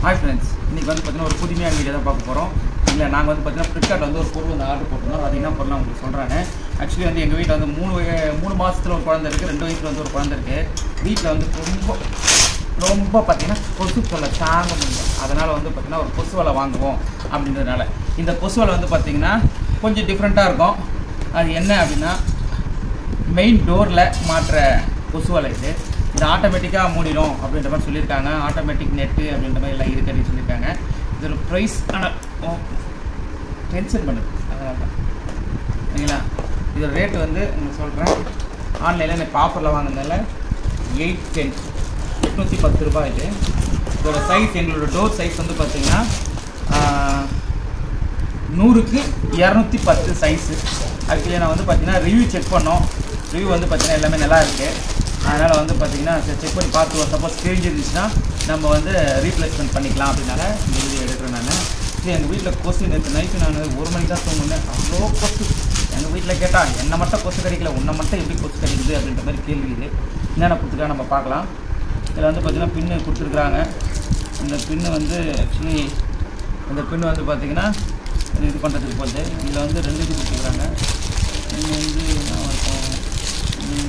Hi friends இன்றைக்கி வந்து பார்த்தீங்கன்னா ஒரு புதுமையான வீடியோ தான் பார்க்க போகிறோம் இல்லை நாங்கள் வந்து பார்த்தீங்கன்னா ஃப்ளிப்கார்ட் வந்து ஒரு பொருள் வந்து ஆர்டர் போட்டிருந்தோம் அது என்ன பொருள் உங்களுக்கு சொல்கிறேன் ஆக்சுவலி வந்து எங்கள் வீட்டில் வந்து மூணு வய- மூணு மாதத்தில் ஒரு குழந்தை இருக்குது ரெண்டு வயசில் வந்து ஒரு குழந்தை இருக்குது வீட்டில் வந்து ரொம்ப ரொம்ப பார்த்தீங்கன்னா கொசு தொல்லை தாங்க முடியல அதனால் வந்து பார்த்தீங்கன்னா ஒரு கொசு வலை வாங்குவோம் அப்படின்றதுனால இந்த கொசு வலை வந்து பார்த்தீங்கன்னா கொஞ்சம் டிஃப்ரெண்ட்டாக இருக்கும் அது என்ன அப்படின்னா மெயின் டோரில் மாற்ற கொசு வலை இது இது ஆட்டோமேட்டிக்காக மூடிடும் அப்படின்ற மாதிரி சொல்லியிருக்காங்க ஆட்டோமேட்டிக் நெட்டு அப்படின்ற மாதிரி எல்லாம் இருக்கு அப்படின்னு சொல்லியிருக்காங்க இதோட ப்ரைஸ் ஆனால் டென்ஷன் பண்ணுது அதனால தான் சரிங்களா இதோட ரேட்டு வந்து உங்களுக்கு சொல்கிறேன் ஆன்லைனில் எனக்கு ஆஃபரில் வாங்கினதால எயிட் டென் எட்நூற்றி பத்து ரூபாய் இது இதோட சைஸ் எங்களோட டோர் சைஸ் வந்து பார்த்தீங்கன்னா ஆஹ், நூறுக்கு இரநூத்தி பத்து சைஸு ஆக்சுவலி நான் வந்து பார்த்தீங்கன்னா ரிவ்யூ செக் பண்ணோம் ரிவ்யூ வந்து பார்த்தீங்கன்னா எல்லாமே நல்லா இருக்குது அதனால் வந்து பார்த்தீங்கன்னா செக் பண்ணி பார்த்து சப்போஸ் கிழிஞ்சிருந்துச்சுன்னா நம்ம வந்து ரீப்ளேஸ்மெண்ட் பண்ணிக்கலாம் அப்படின்னால இந்த வீடியோ எடுக்கிறேன் நான் சரி எங்கள் வீட்டில் கொசு நேற்று நைட்டு நான் ஒரு மணிக்கு தான் தூங்குனேன் அவ்வளோ கொசு எங்கள் வீட்டில் கேட்டால் என்னை மட்டும் கொசு கடிக்கல உன்னை மட்டும் எப்படி கொசு கடிக்குது அப்படின்ற மாதிரி கேள்வி இது என்னென்ன கொடுத்துருக்கா நம்ம பார்க்கலாம் இதில் வந்து பார்த்தீங்கன்னா பின்னு கொடுத்துருக்குறாங்க இந்த பின்னு வந்து ஆக்சுவலி இந்த பின்னு வந்து பார்த்தீங்கன்னா இது இது பண்ணுறதுக்கு போகுது இதில் வந்து ரெண்டு இது கொடுத்துருக்குறாங்க ஒன்று வந்து என்ன இருக்கும் ம்,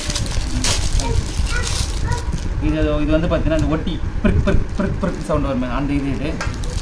இது இது வந்து பார்த்தீங்கன்னா இந்த ஒட்டி பிரிக் பிரிக் பிரிக் பிரிக் சவுண்ட் வருமே அந்த இது இது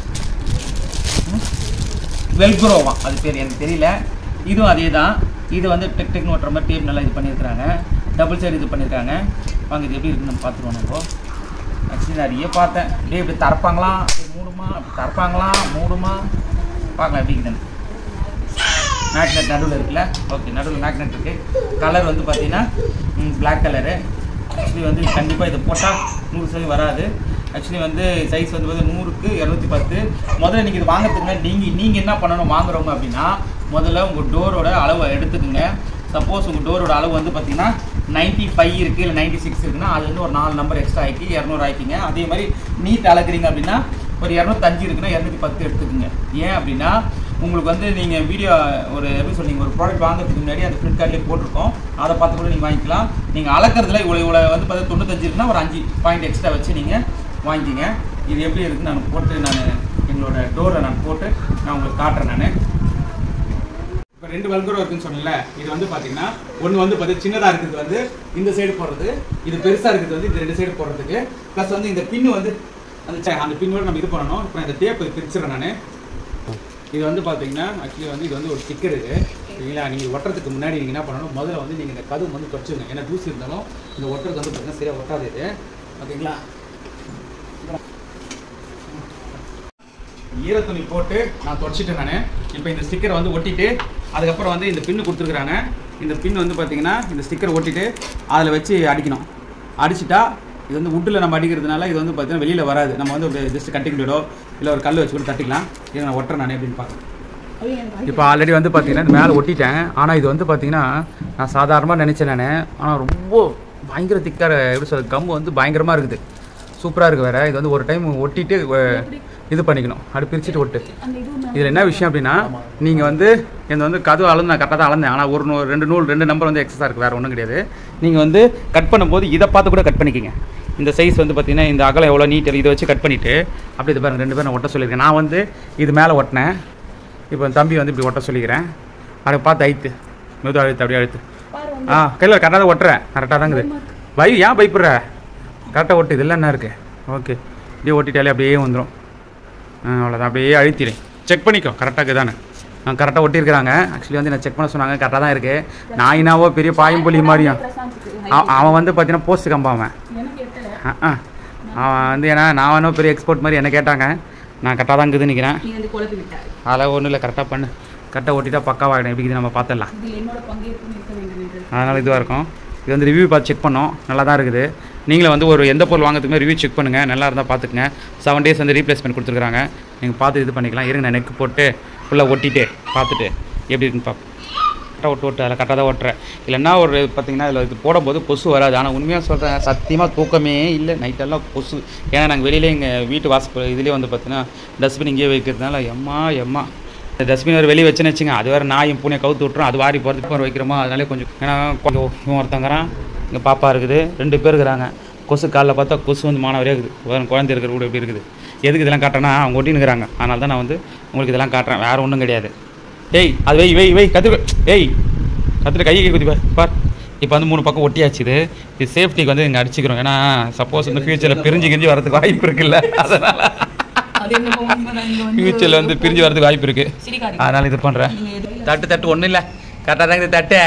வெல்க்ரோவா அது பேர் எனக்கு தெரியல இதுவும் அதே தான் இது வந்து டெக் டெக்னு ஓட்டுற மாதிரி டேப் நல்லா இது பண்ணியிருக்காங்க டபுள் சைடு இது பண்ணியிருக்காங்க வாங்க இது எப்படி இருக்குன்னு நம்ம பார்த்துருவோம் நம்ம ஆக்சுவலி நிறைய பார்த்தேன் டே இப்படி திறப்பாங்களா இப்படி மூடுமா அப்படி திறப்பாங்களா மூடுமா பார்க்கலாம் எப்படி இருக்குதுன்னு மேக்னெட் நடுவில் இருக்குல்ல ஓகே நடுவில் மேக்னெட் இருக்குது கலர் வந்து பார்த்தீங்கன்னா பிளாக் கலரு ஆக்சுவலி வந்து கண்டிப்பாக இது போட்டால் நூறு சதவீதம் வராது ஆக்சுவலி வந்து சைஸ் வந்து வந்து நூறுக்கு இரநூத்தி பத்து முதல்ல நீங்கள் இது வாங்குறதுக்கு முன்னாடி நீங்கள் நீங்கள் என்ன பண்ணணும் வாங்குறவங்க அப்படின்னா முதல்ல உங்கள் டோரோட அளவை எடுத்துக்கோங்க சப்போஸ் உங்கள் டோரோட அளவு வந்து பார்த்தீங்கன்னா நைன்ட்டி ஃபைவ் இருக்குது இல்லை நைன்ட்டி சிக்ஸ் இருக்குன்னா அது வந்து ஒரு நாலு நம்பர் எக்ஸ்ட்ரா ஆக்கி இரநூறு ஆக்கிங்க அதே மாதிரி நீட் அளக்குறீங்க அப்படின்னா ஒரு இரநூத்தஞ்சு இருக்குன்னா இரநூத்தி பத்து எடுத்துக்கோங்க ஏன் அப்படின்னா உங்களுக்கு வந்து நீங்கள் வீடியோ ஒரு எப்படி சொன்னீங்க ஒரு ப்ராடக்ட் வாங்குறதுக்கு முன்னாடி அந்த ஃப்ளிப்கார்ட்லேயே போட்டிருக்கோம் அதை பார்த்து கூட நீங்கள் வாங்கிக்கலாம் நீங்கள் அளக்கிறதுல இவ்வளோ இவ்வளோ வந்து பார்த்தா தொண்ணூத்தஞ்சு இருக்குன்னா ஒரு அஞ்சு பாயிண்ட் எக்ஸ்ட்ரா வச்சு நீங்கள் வாங்கிக்கிங்க இது எப்படி இருக்குன்னு நான் போட்டு நான் எங்களோட டோரை நான் போட்டு நான் உங்களுக்கு காட்டுறேன் நான் இப்போ ரெண்டு வல்குரம் இருக்குன்னு சொன்னேன்ல இது வந்து பார்த்தீங்கன்னா ஒன்று வந்து பார்த்து சின்னதாக இருக்கிறது வந்து இந்த சைடு போடுறது இது பெருசாக இருக்கிறது வந்து இந்த ரெண்டு சைடு போடுறதுக்கு ப்ளஸ் வந்து இந்த பின்னு வந்து அந்த ச- அந்த பின்னோட நம்ம இது பண்ணணும் இப்போ இந்த டேப் பிரிச்சிடறேன் நான் இது வந்து பார்த்தீங்கன்னா ஆக்சுவலி வந்து இது வந்து ஒரு ஸ்டிக்கர் இது சரிங்களா நீங்கள் ஒட்டுறதுக்கு முன்னாடி நீங்கள் என்ன பண்ணணும் முதல்ல வந்து நீங்கள் இந்த கதவு வந்து தொடச்சுங்க ஏன்னா தூசி இருந்தாலும் இந்த ஒட்டுறது வந்து பார்த்தீங்கன்னா சரியாக ஒட்டாது இது ஓகேங்களா ஈரத்துணி போட்டு நான் தொடச்சிட்டேன் நான் இப்போ இந்த ஸ்டிக்கரை வந்து ஒட்டிட்டு அதுக்கப்புறம் வந்து இந்த பின்னு கொடுத்துருக்குறாங்க இந்த பின் வந்து பார்த்தீங்கன்னா இந்த ஸ்டிக்கர் ஒட்டிட்டு அதில் வச்சு அடிக்கணும் அடிச்சிட்டா இது வந்து உட்டில் நம்ம அடிக்கிறதுனால இது வந்து பார்த்தீங்கன்னா வெளியில் வராது நம்ம வந்து ஜஸ்ட் கட்டிக்கிட்டோ இல்லை ஒரு கல் வச்சு கூட தட்டிக்கலாம் இதை நான் ஒட்டுறேன் நான் எப்படின்னு பார்க்குறேன் இப்போ ஆல்ரெடி வந்து பார்த்தீங்கன்னா இந்த மேலே ஒட்டிட்டேன் ஆனால் இது வந்து பார்த்தீங்கன்னா நான் சாதாரணமாக நினச்சேன் நான் ஆனால் ரொம்ப பயங்கர திக்கார எப்படி சொல்றது கம்பு வந்து பயங்கரமாக இருக்குது சூப்பராக இருக்குது வேறு இது வந்து ஒரு டைம் ஒட்டிட்டு அஹ், இது பண்ணிக்கணும் அப்படி பிரிச்சுட்டு ஒட்டு இதில் என்ன விஷயம் அப்படின்னா நீங்கள் வந்து இந்த வந்து கதவு அளந்து நான் கரெக்டாக தான் அளந்தேன் ஆனால் ஒரு நூல் ரெண்டு நூல் ரெண்டு நம்பர் வந்து எக்ஸஸாக இருக்குது வேறு ஒன்றும் கிடையாது நீங்கள் வந்து கட் பண்ணும்போது இதை பார்த்து கூட கட் பண்ணிக்கிங்க இந்த சைஸ் வந்து பார்த்தீங்கன்னா இந்த அகலம் எவ்வளோ நீட் இதை வச்சு கட் பண்ணிவிட்டு அப்படி இது பாருங்க ரெண்டு பேரும் நான் ஒட்ட சொல்லியிருக்கேன் நான் வந்து இது மேலே ஒட்டினேன் இப்போ என் தம்பி வந்து இப்படி ஒட்ட சொல்லிக்கிறேன் அதை பார்த்து அழுத்து மெது அழுத்து அப்படியே அழுத்து ஆ கையில் கரெக்டாக தான் ஒட்டுறேன் கரெக்டாக தாங்குது பை ஏன் பயப்படுற கரெக்டாக ஒட்டு இதெல்லாம் என்ன இருக்குது ஓகே இப்படியே ஒட்டிட்டாலே அப்படியே வந்துடும் ஆ அவ்வளோதான் அப்படியே அழுத்திடுறேன் செக் பண்ணிக்கோ கரெக்டாக இருக்குதானே நான் கரெக்டாக ஒட்டியிருக்கிறாங்க ஆக்சுவலி வந்து நான் செக் பண்ண சொன்னாங்க கரெக்டாக தான் இருக்குது நான் என்னாவோ பெரிய பாயம்புலி மாதிரியும் அவ- அவன் வந்து பார்த்தீங்கன்னா போஸ்ட் கம்பா அவன் ஆ, ஆ. அவன் வந்து ஏன்னா நான் வேணும் பெரிய எக்ஸ்போர்ட் மாதிரி என்ன கேட்டாங்க நான் கரெக்டாக தான் இருக்குதுன்னு நிற்கிறேன் நீ வந்து குழப்பி விட்டாரு அதெல்லாம் ஒன்றும் இல்லை கரெக்டாக பண்ணு கரெக்டாக ஒட்டிட்டா பக்காவாகிடும் எப்படி இருக்குது நம்ம பார்த்துடலாம் இதில் என்னோட பங்கேற்பும் இருக்க வேண்டும் என்று அதனால் இதுவாக இருக்கும் இது வந்து ரிவ்யூ பார்த்து செக் பண்ணோம் நல்லா தான் இருக்குது நீங்களும் வந்து ஒரு எந்த பொருள் வாங்குறதுக்குமே ரிவ்யூ செக் பண்ணுங்கள் நல்லா இருந்தால் பார்த்துக்குங்க செவன் டேஸ் வந்து ரீப்ளேஸ்மெண்ட் கொடுத்துருக்காங்க நீங்கள் பார்த்து இது பண்ணிக்கலாம் இருங்க நான் நெக் போட்டு ஃபுல்லாக ஒட்டிட்டு பார்த்துட்டு எப்படி இருக்குன்னு பார்ப்போம் கரெக்டாக ஒட்டு ஒட்டு அதில் கரெக்டாக தான் ஒட்டுறேன் இல்லைன்னா ஒரு பார்த்தீங்கன்னா இதில் இது போடும்போது கொசு வராது ஆனால் உண்மையாக சொல்கிறேன் சத்தியமாக தூக்கமே இல்லை நைட்டெல்லாம் கொசு ஏன்னா நாங்கள் வெளியிலே எங்கள் வீட்டு வாசல் இதுலேயே வந்து பார்த்தீங்கன்னா டஸ்ட்பின் இங்கேயே வைக்கிறதுனால எம்மா எம்மா இந்த டஸ்ட்பின் வேறு வெளியே வச்சுன்னு வச்சுங்க அது வேறு நாயும் பூனை கவுத்து விட்டுரும் அது வாரி போகிறதுக்கு ஒரு வைக்கிறோமா அதனாலே கொஞ்சம் ஏன்னா கொஞ்சம் இவன் ஒருத்தங்கிறான் இங்கே பாப்பா இருக்குது ரெண்டு பேர் இருக்கிறாங்க கொசு காலைல பார்த்தா கொசு வந்து மானவரே இருக்குது ஒரு குழந்தை இருக்கிற கூட எப்படி இருக்குது எதுக்கு இதெல்லாம் காட்டுறேன்னா அவங்க ஒட்டினுக்கிறாங்க அதனால தான் நான் வந்து உங்களுக்கு இதெல்லாம் காட்டுறேன் வேறு ஒன்றும் கிடையாது ஏய் அது வை வை வை கற்று ஏய் கற்றுட்டு கையை கை குத்தி பார் பார் இப்போ வந்து மூணு பக்கம் ஒட்டியாச்சு இது இது சேஃப்டிக்கு வந்து இங்கே அடிச்சுக்கிறோம் ஏன்னா சப்போஸ் இந்த ஃபியூச்சரில் பிரிஞ்சு கிரிஞ்சு வரதுக்கு வாய்ப்பு இருக்குல்ல அதனால் அது என்னமோ உண்மைதான் இங்க வந்து ஃபியூச்சரில் வந்து பிரிஞ்சு வரதுக்கு வாய்ப்பு இருக்குது சிரிக்காதீங்க அதனால் இது பண்ணுறேன் நீங்க எது- தட்டு தட்டு ஒன்றும் இல்லை கரெக்டாக தாங்க இது தட்டு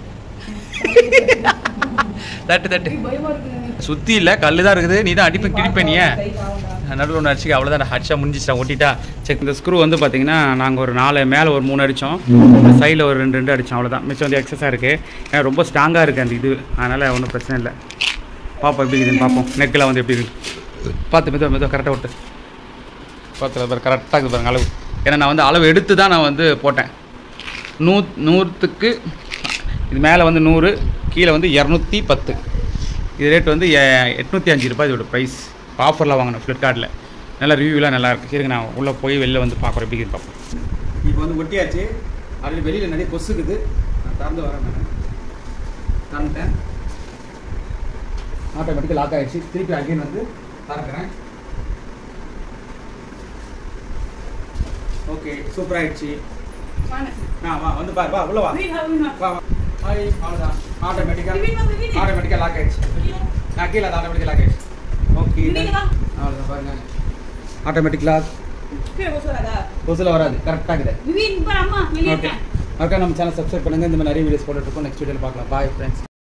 தட்டு தட்டு பயமா இருக்கு சுற்றி இல்லை கல் தான் இருக்குது நீ தான் அடிப்பு கிடிப்ப நீ கை காவலா. நடுவில் ஒன்று அடிச்சுக்க அவ்வளோதான் அடிச்சா முடிஞ்சிச்சா ஒட்டிட்டா சரி இந்த ஸ்க்ரூ வந்து பார்த்தீங்கன்னா நாங்கள் ஒரு நாலு மேலே ஒரு மூணு அடித்தோம் சைடில் ஒரு ரெண்டு ரெண்டு அடித்தோம் அவ்வளோதான் மிச்சம் வந்து எக்ஸஸாக இருக்குது ஏன்னா ரொம்ப ஸ்ட்ராங்காக இருக்குது அந்த இது அதனால் ஒன்றும் பிரச்சனை இல்லை பார்ப்போம் எப்படி இருக்குதுன்னு பார்ப்போம் நெக்கில் வந்து எப்படி இருக்குது பார்த்து மெதுவாக மெதுவாக கரெக்டாக விட்டு பார்த்துல பாரு கரெக்டாக இருக்குது பாருங்க அளவு ஏன்னா நான் வந்து அளவு எடுத்து தான் நான் வந்து போட்டேன் நூ நூற்றுக்கு இது மேலே வந்து நூறு கீழே வந்து இரநூத்தி பத்து இது ரேட் வந்து எ- எட்நூற்றி அஞ்சு ரூபாய் இதோட ப்ரைஸ் ஆஃபரில் வாங்கினேன் ஃப்ளிப்கார்ட்டில் நல்லா ரிவ்யூலாம் நல்லா இருக்கு சரிங்க நான் உள்ளே போய் வெளில வந்து பார்க்குறேன் எப்படி இருக்குன்னு பார்ப்போம் இப்போ வந்து ஒட்டியாச்சு ஆல்ரெடி வெளியில் நிறைய கொசுக்குது நான் திறந்து வரேன் நான் திறந்துட்டேன் ஆட்டோமேட்டிக்காக லாக் ஆகிடுச்சு திருப்பி அகைன் வந்து திறக்கிறேன் ஓகே சூப்பர் ஆயிடுச்சு வாங்க. ஆ வா வந்து பாரு வா உள்ள வா வீணா, வீணா. வா வா ஹாய் அவ்வளோதான் ஆட்டோமேட்டிக்காக விவின் வா, விவின். ஆட்டோமேட்டிக்காக லாக் ஆயிடுச்சு நான் கீழே அது ஆட்டோமேட்டிக்காக லாக் ஆயிடுச்சு ஓகே விவின் வா. அவ்வளோதான் பாருங்க ஆட்டோமேட்டிக் லாக் கீழே கொசு வராதா? கொசுல வராது கரெக்டாக இருக்குது விவின், இப்ப அம்மா வெளியே ஓகே இருக்கேன். மறக்காம நம்ம சேனல் சப்ஸ்கிரைப் பண்ணுங்க இந்த மாதிரி நிறைய வீடியோஸ் போட்டுட்டு இருக்கோம் நெக்ஸ்ட் வீடியோவில் பார்க்கலாம் பாய் ஃப்ரெண்ட்ஸ்